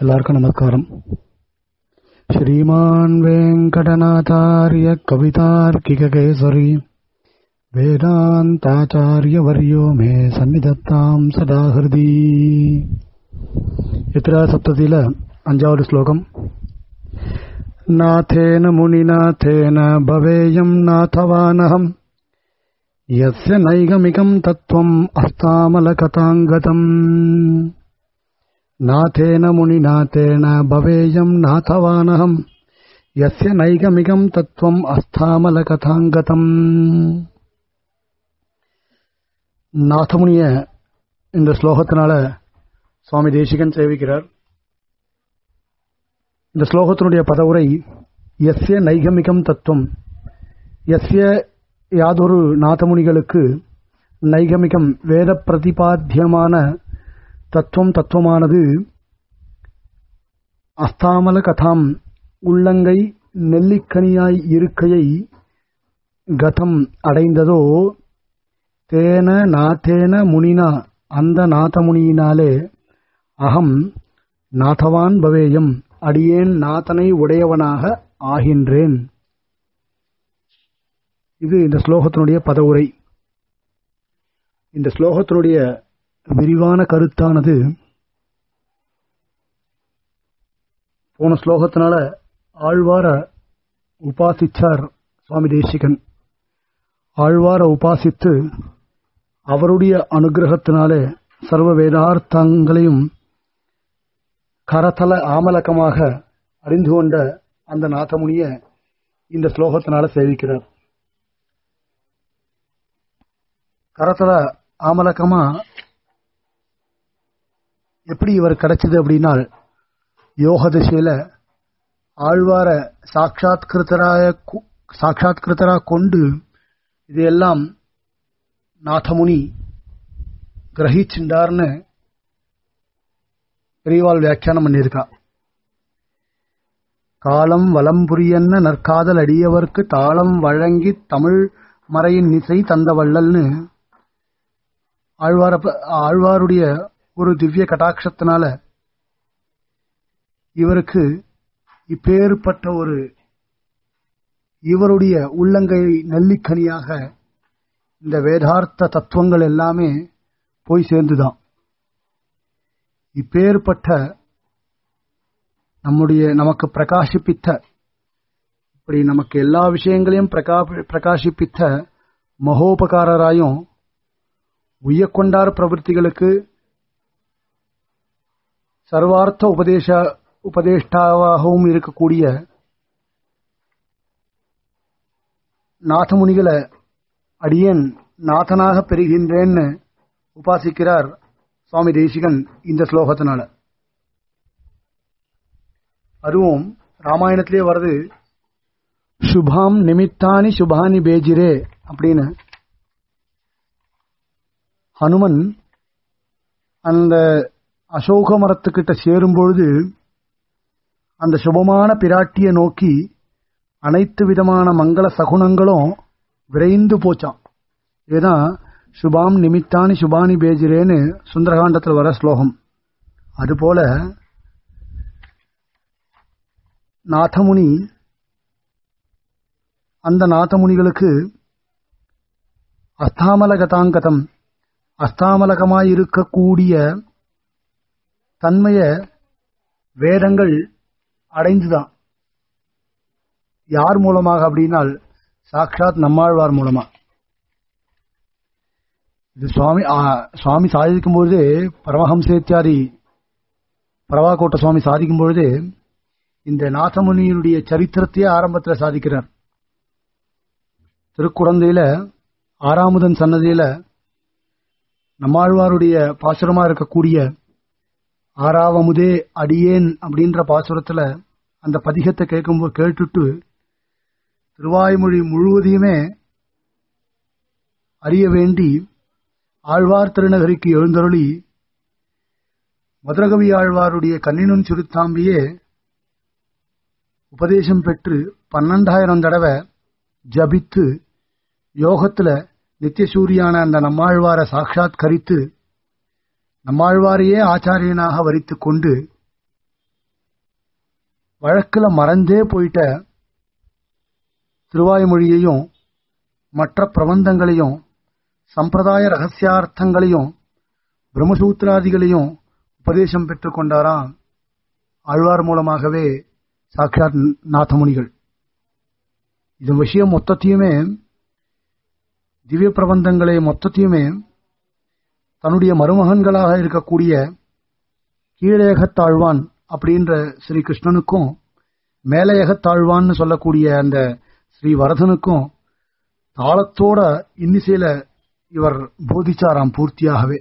எல்லாருக்கும் நமஸ்காரம் श्रीमान् वेङ्कटनाथार्य कवितार्किककेसरी वेदान्ताचार्यवर्यो मे सन्निधत्ताम् सदा हृदि इतर सप्ततिल अञ्जावद् श्लोकम् नाथेन मुनिनाथेन भवेयम् नाथवानहम् यस्य नैगमिकम् तत्त्वम् अस्तामलकथाङ्गतम् नाथेन मुनिनाथेन भवेयम् नाथवानहम् यस्य नैगमिकम् तत्त्वम् அஸ்தாமலகதாங்கதம் நாதமுனிய இந்த ஸ்லோகத்தினால சுவாமி தேசிகன் சேவிக்கிறார் இந்த ஸ்லோகத்தினுடைய பதவுரை எஸ்ய நைகமிகம் தத்துவம் எஸ்ய யாதொரு நாதமுனிகளுக்கு நைகமிகம் வேத பிரதிபாத்தியமான தத்துவம் தத்துவமானது அஸ்தாமல கதாம் உள்ளங்கை நெல்லிக்கனியாய் இருக்கையை கதம் அடைந்ததோ தேன நாத்தேன முனினா அந்த நாதமுனியினாலே அகம் நாதவான் பவேயம் அடியேன் நாதனை உடையவனாக ஆகின்றேன் இது இந்த ஸ்லோகத்தினுடைய பதவுரை இந்த ஸ்லோகத்தினுடைய விரிவான கருத்தானது போன ஸ்லோகத்தினால ஆழ்வார உபாசிச்சார் சுவாமி தேசிகன் ஆழ்வார உபாசித்து அவருடைய அனுகிரகத்தினாலே சர்வ வேதார்த்தங்களையும் கரதல ஆமலக்கமாக அறிந்து கொண்ட அந்த நாதமுனிய இந்த ஸ்லோகத்தினால சேவிக்கிறார் கரதல ஆமலக்கமா எப்படி இவர் கிடைச்சது அப்படின்னா யோக திசையில ஆழ்வார சாட்சாத்கிருத்தராய சாட்சாத்கிருத்தரா கொண்டு இதையெல்லாம் நாதமுனி கிரகிச்சுண்டார்னு பெரியவாள் வியாக்கியானம் பண்ணியிருக்கா காலம் வலம் புரியன்ன நற்காதல் அடியவர்க்கு தாளம் வழங்கி தமிழ் மறையின் இசை தந்த வள்ளல்னு ஆழ்வார ஆழ்வாருடைய ஒரு திவ்ய கட்டாட்சத்தினால இவருக்கு இப்பேற்பட்ட ஒரு இவருடைய உள்ளங்கை நெல்லிக்கனியாக இந்த வேதார்த்த தத்துவங்கள் எல்லாமே போய் சேர்ந்துதான் இப்பேற்பட்ட நம்முடைய நமக்கு பிரகாசிப்பித்த இப்படி நமக்கு எல்லா விஷயங்களையும் பிரகாசிப்பித்த மகோபகாரராயும் உய்யக்கொண்டார் பிரவൃத்திகளுக்கு சர்வார்த்த உபதேச உபதேஷ்டாவாகவும் இருக்கக்கூடிய நாதமுனிகளை அடியேன் நாதனாக பெறுகின்றேன்னு உபாசிக்கிறார் சுவாமி தேசிகன் இந்த ஸ்லோகத்தினால அதுவும் ராமாயணத்திலே வருது சுபாம் நிமித்தானி சுபானி பேஜிரே அப்படின்னு ஹனுமன் அந்த அசோக மரத்துக்கிட்ட சேரும்பொழுது அந்த சுபமான பிராட்டிய நோக்கி அனைத்து விதமான மங்கள சகுனங்களும் விரைந்து போச்சான் இதுதான் சுபாம் நிமித்தானி சுபானி பேஜிரேன்னு சுந்தரகாண்டத்தில் வர ஸ்லோகம் அதுபோல நாதமுனி அந்த நாதமுனிகளுக்கு அஸ்தாமலகதாங்கதம் அஸ்தாமலகமாயிருக்கக்கூடிய தன்மைய வேதங்கள் அடைந்துதான் யார் மூலமாக அப்படின்னால் சாட்சாத் நம்மாழ்வார் மூலமா இது சுவாமி சுவாமி சாதிக்கும் பொழுது பரமஹம்சேத்தியாரி பரவாக்கோட்ட சுவாமி சாதிக்கும் பொழுது இந்த நாதமுனியினுடைய சரித்திரத்தையே ஆரம்பத்தில் சாதிக்கிறார் திருக்குழந்தையில ஆறாமுதன் சன்னதியில நம்மாழ்வாருடைய பாசுரமா இருக்கக்கூடிய ஆறாவமுதே அடியேன் அப்படின்ற பாசுரத்துல அந்த பதிகத்தை கேட்கும்போது கேட்டுட்டு திருவாய்மொழி முழுவதையுமே அறிய வேண்டி ஆழ்வார் திருநகரிக்கு எழுந்தருளி மதுரகவி ஆழ்வாருடைய கண்ணினும் சிறுத்தாம்பியே உபதேசம் பெற்று பன்னெண்டாயிரம் தடவை ஜபித்து யோகத்துல நித்தியசூரியான அந்த நம்மாழ்வார சாட்சாத்கரித்து நம்மாழ்வாரையே ஆச்சாரியனாக வரித்துக் கொண்டு வழக்குல மறைஞ்சே போயிட்ட திருவாய்மொழியையும் மற்ற பிரபந்தங்களையும் சம்பிரதாய ரகசியார்த்தங்களையும் பிரம்மசூத்திராதிகளையும் உபதேசம் பெற்றுக் கொண்டாராம் ஆழ்வார் மூலமாகவே சாட்சாத் நாதமுனிகள் இது விஷயம் மொத்தத்தையுமே திவ்ய பிரபந்தங்களை மொத்தத்தையுமே தன்னுடைய மருமகன்களாக இருக்கக்கூடிய கீழேகத்தாழ்வான் அப்படின்ற ஸ்ரீ கிருஷ்ணனுக்கும் மேலையகத்தாழ்வான்னு சொல்லக்கூடிய அந்த ஸ்ரீ வரதனுக்கும் தாளத்தோட இன்னிசையில இவர் போதிச்சாராம் பூர்த்தியாகவே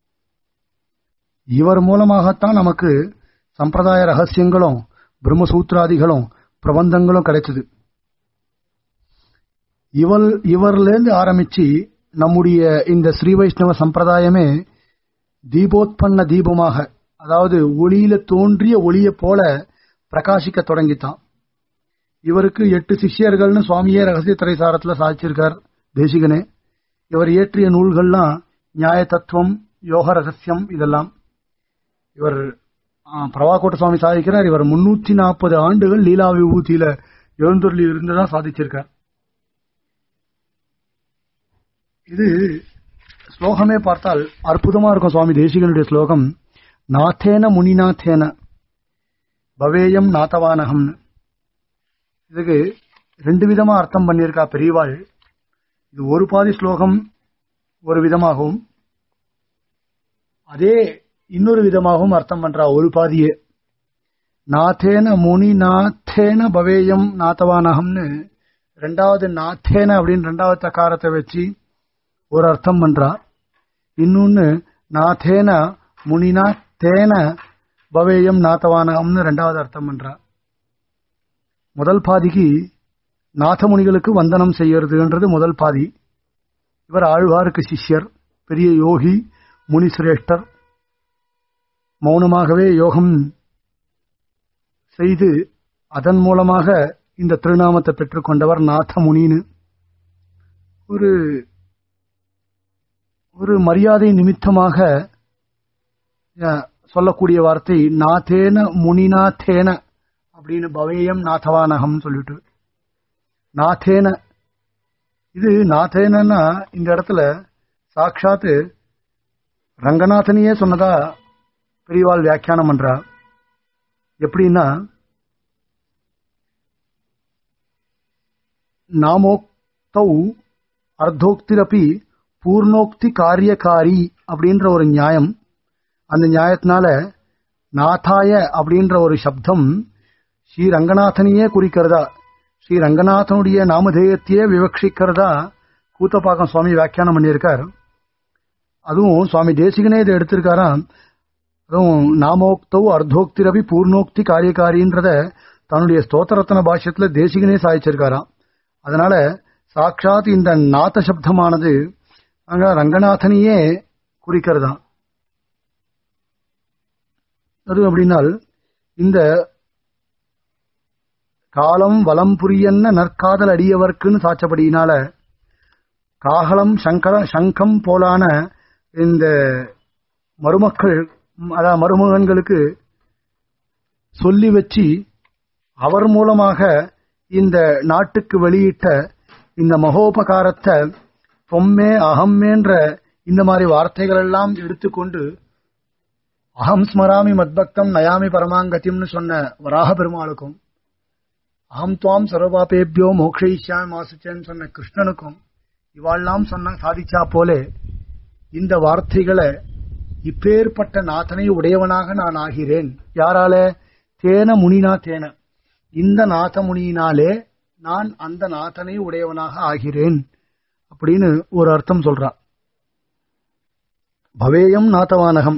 இவர் மூலமாகத்தான் நமக்கு சம்பிரதாய ரகசியங்களும் பிரம்மசூத்திராதிகளும் பிரபந்தங்களும் கிடைச்சது இவள் இவர்லேருந்து ஆரம்பிச்சு நம்முடைய இந்த ஸ்ரீ வைஷ்ணவ சம்பிரதாயமே தீபோத்பன்ன தீபமாக அதாவது ஒளியில தோன்றிய ஒளியை போல பிரகாசிக்க தொடங்கித்தான் இவருக்கு எட்டு சிஷ்யர்கள்னு சுவாமியே ரகசிய திரைசாரத்துல சாதிச்சிருக்கார் தேசிகனே இவர் இயற்றிய நூல்கள்லாம் நியாய தத்துவம் யோக ரகசியம் இதெல்லாம் இவர் பிரபாகோட்ட சுவாமி சாதிக்கிறார் இவர் முன்னூத்தி நாற்பது ஆண்டுகள் லீலா விபூதியில எழுந்தொருளி இருந்துதான் சாதிச்சிருக்கார் இது ஸ்லோகமே பார்த்தால் அற்புதமா இருக்கும் சுவாமி தேசிகனுடைய ஸ்லோகம் நாத்தேன முனிநாத்தேன பவேயம் நாத்தவானகம்னு இதுக்கு ரெண்டு விதமா அர்த்தம் பண்ணியிருக்கா பெரியவாள் இது ஒரு பாதி ஸ்லோகம் ஒரு விதமாகவும் அதே இன்னொரு விதமாகவும் அர்த்தம் பண்றா ஒரு பாதியே நாத்தேன முனி நாத்தேன பவேயம் நாத்தவானகம்னு ரெண்டாவது நாத்தேன அப்படின்னு ரெண்டாவது தக்காரத்தை வச்சு ஒரு அர்த்தம் பண்றா இன்னொன்னு நாத்தேன முனினா தேன பவேயம் நாத்தவானகம்னு ரெண்டாவது அர்த்தம் பண்றா முதல் பாதிக்கு நாதமுனிகளுக்கு வந்தனம் செய்யறதுன்றது முதல் பாதி இவர் ஆழ்வாருக்கு சிஷ்யர் பெரிய யோகி முனிசிரேஷ்டர் மௌனமாகவே யோகம் செய்து அதன் மூலமாக இந்த திருநாமத்தை பெற்றுக்கொண்டவர் நாதமுனின்னு ஒரு ஒரு மரியாதை நிமித்தமாக சொல்லக்கூடிய வார்த்தை நாத்தேன முனிநாத்தேன அப்படின்னு பவேயம் நாதவானகம் சொல்லிட்டு நாத்தேன இது நாத்தேனா இந்த இடத்துல சாட்சாத்து ரங்கநாதனையே சொன்னதா பெரியவாள் வியாக்கியானம் பண்றா எப்படின்னா நாமோக்தௌ அர்த்தோக்திரப்பி பூர்ணோக்தி காரியகாரி அப்படின்ற ஒரு நியாயம் அந்த நியாயத்தினால நாதாய அப்படின்ற ஒரு சப்தம் ஸ்ரீ ரங்கநாதனையே குறிக்கிறதா ஸ்ரீ ரங்கநாதனுடைய நாமதேயத்தையே விவக்ஷிக்கிறதா கூத்தப்பாக்கம் சுவாமி வியாக்கியானம் பண்ணியிருக்கார் அதுவும் சுவாமி தேசிகனே இதை எடுத்திருக்காராம் அதுவும் நாமோக்தவ் அர்த்தோக்திரபி பூர்ணோக்தி காரியகாரின்றத தன்னுடைய ஸ்தோத்திரத்தன பாஷ்யத்துல தேசிகனே சாதிச்சிருக்காராம் அதனால சாட்சாத் இந்த நாத சப்தமானது அங்க ரங்கநாதனையே குறிக்கிறதா அது அப்படின்னால் இந்த காலம் வலம் புரியன்ன நற்காதல் அடியவர்க்குன்னு சாச்சபடியினால காகலம் சங்கர சங்கம் போலான இந்த மருமக்கள் அதாவது மருமகன்களுக்கு சொல்லி வச்சு அவர் மூலமாக இந்த நாட்டுக்கு வெளியிட்ட இந்த மகோபகாரத்தை பொம்மே அகம்மேன்ற இந்த மாதிரி வார்த்தைகள் எல்லாம் எடுத்துக்கொண்டு அகம் ஸ்மராமி மத்பக்தம் நயாமி பரமாங்கத்தியம்னு சொன்ன வராக பெருமாளுக்கும் அகம் துவாம் சர்வபாபேபியோ மோக்ஷயிஷாம் மாசுச்சேன்னு சொன்ன கிருஷ்ணனுக்கும் இவாள்லாம் சொன்ன சாதிச்சா போலே இந்த வார்த்தைகளை இப்பேற்பட்ட நாதனை உடையவனாக நான் ஆகிறேன் யாரால தேன முனினா தேன இந்த நாத முனியினாலே நான் அந்த நாதனை உடையவனாக ஆகிறேன் அப்படின்னு ஒரு அர்த்தம் சொல்றா பவேயம் நாதவானகம்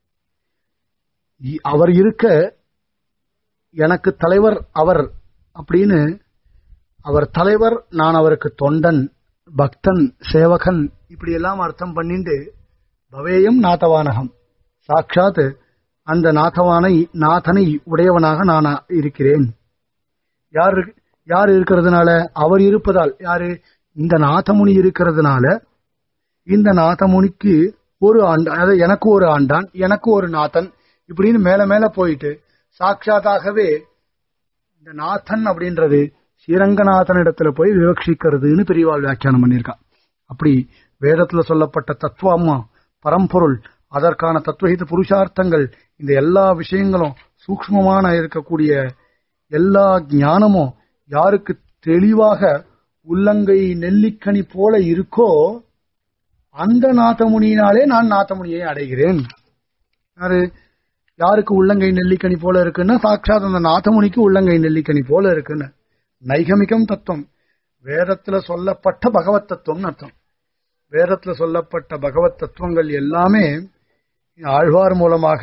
அவர் இருக்க எனக்கு தலைவர் அவர் அப்படின்னு அவர் தலைவர் நான் அவருக்கு தொண்டன் பக்தன் சேவகன் இப்படி எல்லாம் அர்த்தம் பண்ணிண்டு பவேயம் நாதவானகம் சாட்சாத் அந்த நாதவானை நாதனை உடையவனாக நான் இருக்கிறேன் யார் யார் இருக்கிறதுனால அவர் இருப்பதால் யாரு இந்த நாதமுனி இருக்கிறதுனால இந்த நாதமுனிக்கு ஒரு ஆண்டான் அதாவது எனக்கு ஒரு ஆண்டான் எனக்கு ஒரு நாதன் இப்படின்னு மேல மேல போயிட்டு சாட்சாத்தாகவே இந்த நாதன் அப்படின்றது ஸ்ரீரங்கநாதன் இடத்துல போய் விவக்ஷிக்கிறதுன்னு பெரியவாள் வியாக்கியானம் பண்ணியிருக்கா அப்படி வேதத்துல சொல்லப்பட்ட தத்துவமா பரம்பொருள் அதற்கான தத்துவஹித புருஷார்த்தங்கள் இந்த எல்லா விஷயங்களும் சூக்ஷ்மமான இருக்கக்கூடிய எல்லா ஞானமும் யாருக்கு தெளிவாக உள்ளங்கை நெல்லிக்கனி போல இருக்கோ அந்த நாதமுனியினாலே நான் நாதமுனியை அடைகிறேன் யாரு யாருக்கு உள்ளங்கை நெல்லிக்கனி போல இருக்குன்னா சாட்சாத் அந்த நாதமுனிக்கு உள்ளங்கை நெல்லிக்கனி போல இருக்குன்னு நைகமிகம் தத்துவம் வேதத்துல சொல்லப்பட்ட பகவத் தத்துவம்னு அர்த்தம் வேதத்துல சொல்லப்பட்ட பகவத் தத்துவங்கள் எல்லாமே ஆழ்வார் மூலமாக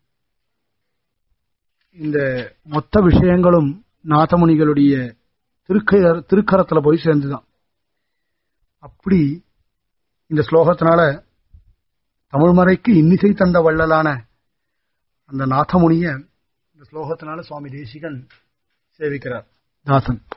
இந்த மொத்த விஷயங்களும் நாதமுனிகளுடைய திருக்க திருக்கரத்துல போய் சேர்ந்துதான் அப்படி இந்த ஸ்லோகத்தினால தமிழ்மறைக்கு இன்னிசை தந்த வள்ளலான அந்த நாதமுனிய இந்த ஸ்லோகத்தினால சுவாமி தேசிகன் சேவிக்கிறார் தாசன்